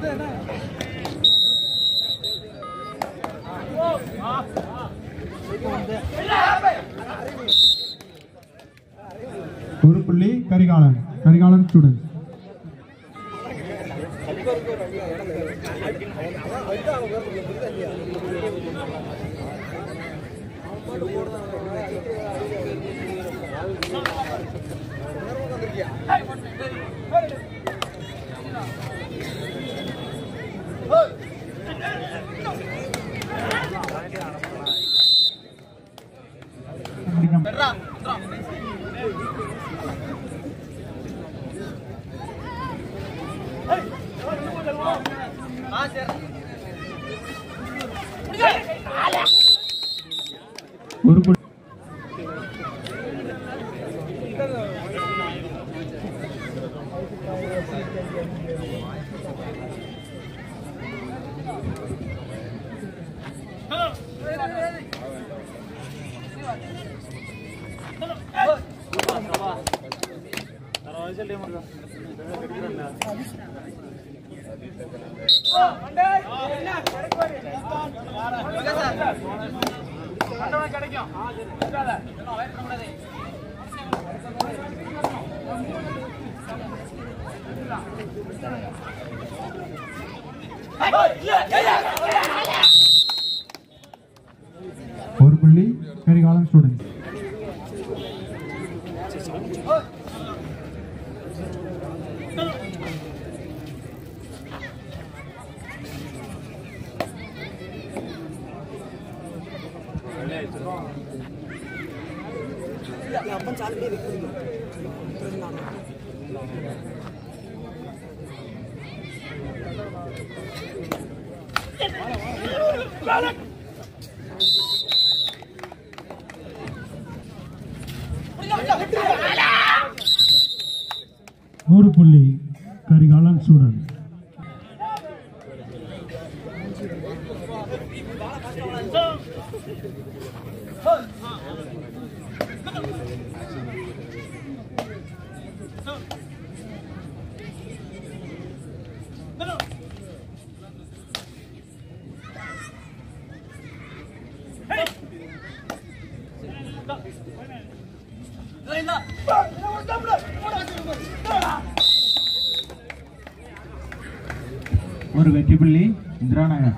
ஒரு புள்ளி கரிகாலன் கரிகாலன் ஸ்டூடெண்ட் ஒரு புள்ளி ஒரு புள்ளி கரிகாலன் ஸ்டூடெண்ட் ஒரு புள்ளி கரிகாலன் ஸ்டூடெண்ட் ஒரு வெற்றி புள்ளி இந்திரா நகர்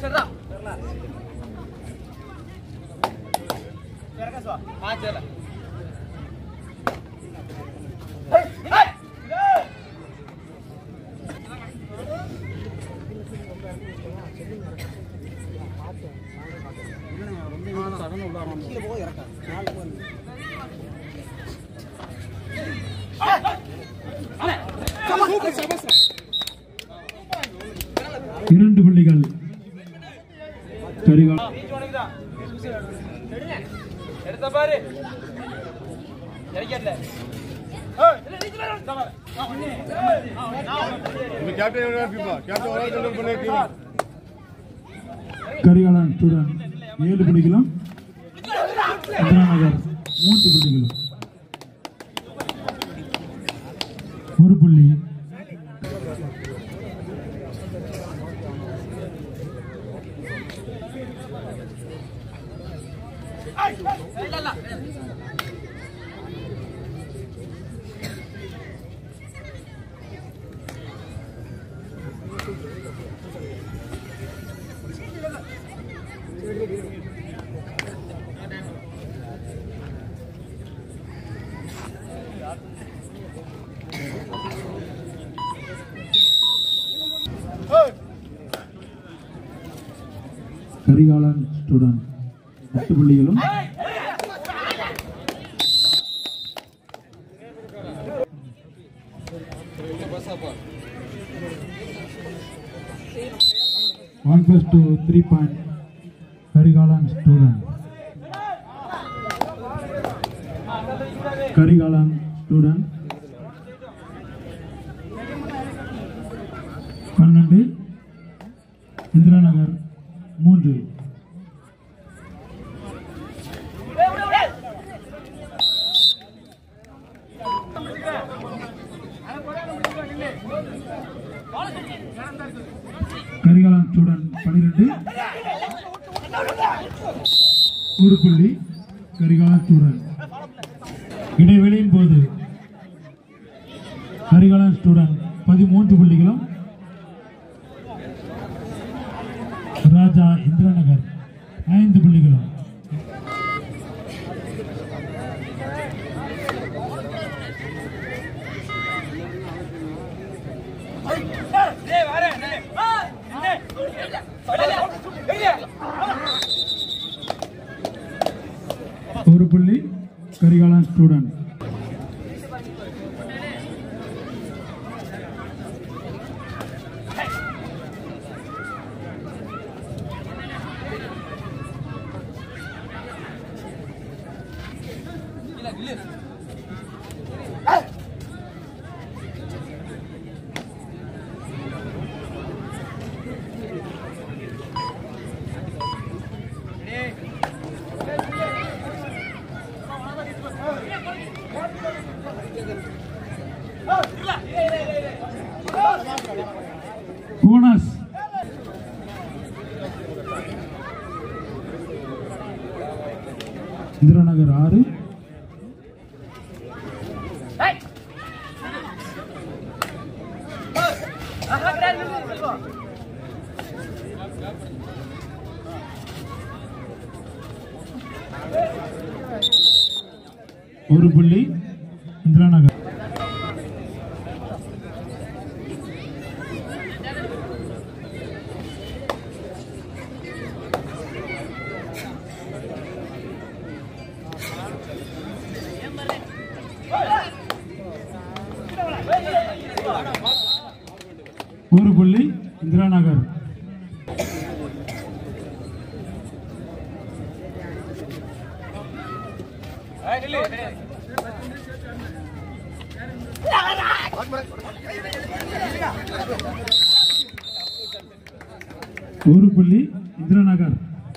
இரண்டு புள்ளிகள் கரிகாலன் எடுத்த பாரு கிடைக்கல கரிகாலன் ஸ்டூடெண்ட் ஏழு புள்ளிகளும் இந்திரா நகர் மூன்று புள்ளிகளும் ஒரு புள்ளி கரிகாலன் ஸ்டூடெண்ட் எட்டு புள்ளிகளும் one plus two three point Karikalan student Karikalan student பன்னெண்டு இந்திரா நகர் மூன்று கரிகாலன் ஸ்டூடெண்ட் பனிரெண்டு ஒரு புள்ளி கரிகாலன் ஸ்டூடெண்ட் இடைவெளியின் போது கரிகாலன் ஸ்டூடெண்ட் பதிமூன்று புள்ளிகளும் ராஜா இந்திரநகர் ஐந்து புள்ளிகளும் ஒரு புள்ளி கரிகாலன் ஸ்டூடெண்ட் போனஸ் இந்திராநகர் ஆறு ஒரு புள்ளி இந்திராநகர் ஒரு புள்ளி இந்திராநகர் ஒரு புள்ளி இந்திராநகர்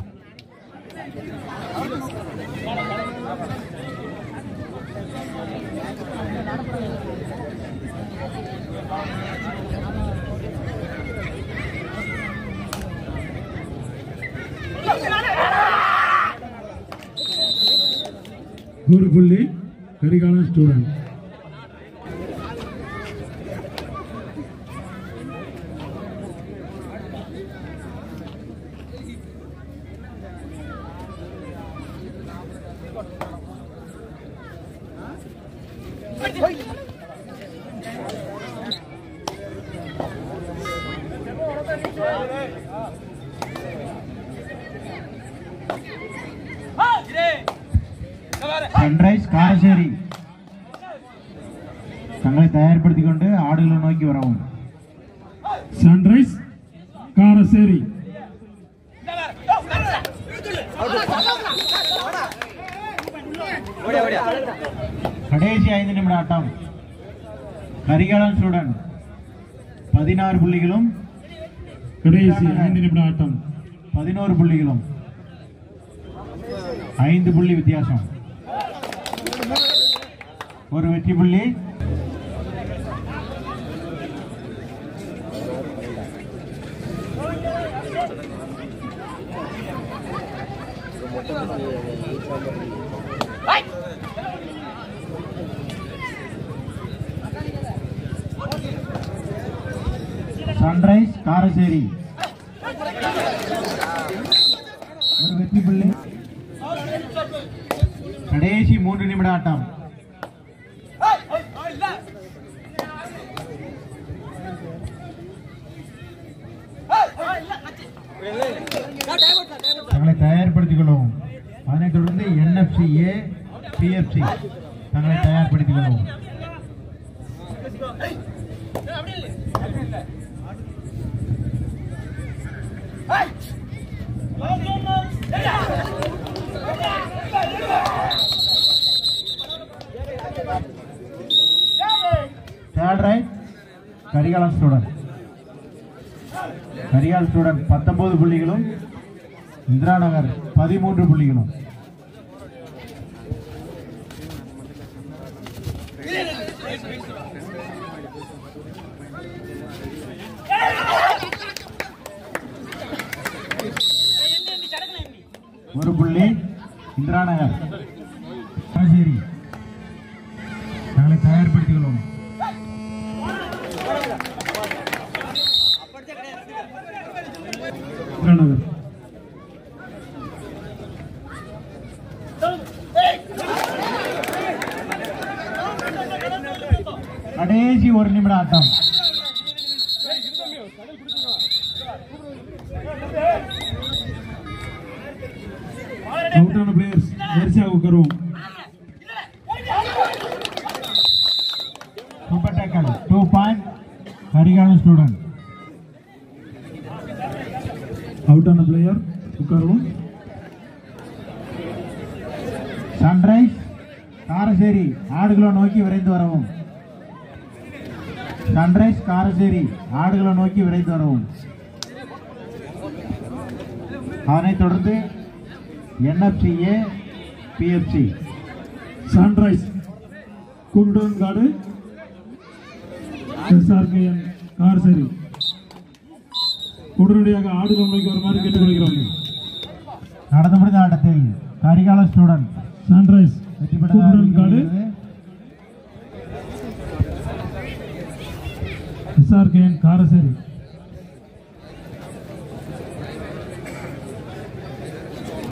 ஒரு புள்ளி கரிகாலன் ஸ்டூடெண்ட் சன்ரைஸ் காரசேரி தங்களை தயார்படுத்திக் கொண்டு ஆடுகளை நோக்கி வரவும் சன்ரைஸ் காரசேரி கடைசி ஐந்து நிமிட ஆட்டம் கரிகாலன் ஸ்டூடெண்ட் பதினாறு புள்ளிகளும் கடைசி ஐந்து நிமிட ஆட்டம் பதினோரு புள்ளிகளும் ஐந்து புள்ளி வித்தியாசம் ஒரு வெற்றி புள்ளி சன்ரைஸ் காரசேரி ஒரு வெற்றி புள்ளி கடைசி மூன்று நிமிட ஆட்டம் தங்களை தயார்படுத்திக் கொள்ளவும் அதனைத் தொடர்ந்து என்எஃப்சி ஏ பிஎஃப்சி தங்களை தயார்படுத்திக் கொள்ளவும் third raid Karikalan student Karikal student பத்தொன்பது புள்ளிகளும் இந்திரா நகர் பதிமூன்று புள்ளிகளும் ஒரு புள்ளி இந்திரா நகர் சரி தங்களை தயார்படுத்திக் கொள்வோம் நகர் கடைசி ஒரு நிமிட ஆட்டம் அவுட்டான பிளேயர்ஸ் வரிசையாக உட்காருவோம் super tackle two point Karikalan student அவுட்டான பிளேயர் உட்காருவோம் சன்ரைஸ் காரசேரி ஆடுகளை நோக்கி விரைந்து வரவும் சன்ரைஸ் காரசேரி ஆடுகளை நோக்கி விரைந்து வரவும் அதனைத் தொடர்ந்து என்எஃப்சிஏ பிஎஃப்சி சன்ரைஸ் குண்டன்காடு எஸ்ஆர்கேஎன் கார்சரி உடனடியாக ஆடுகள் நோக்கி வருமாறு கேட்டுக்கொள்கிறோம் நடந்து முடிந்த ஆட்டத்தில் கரிகால ஸ்டூடெண்ட் சன்ரைஸ் வெற்றி பெற்ற குண்டன்காடு எஸ்ஆர்கேஎன் காரசேரி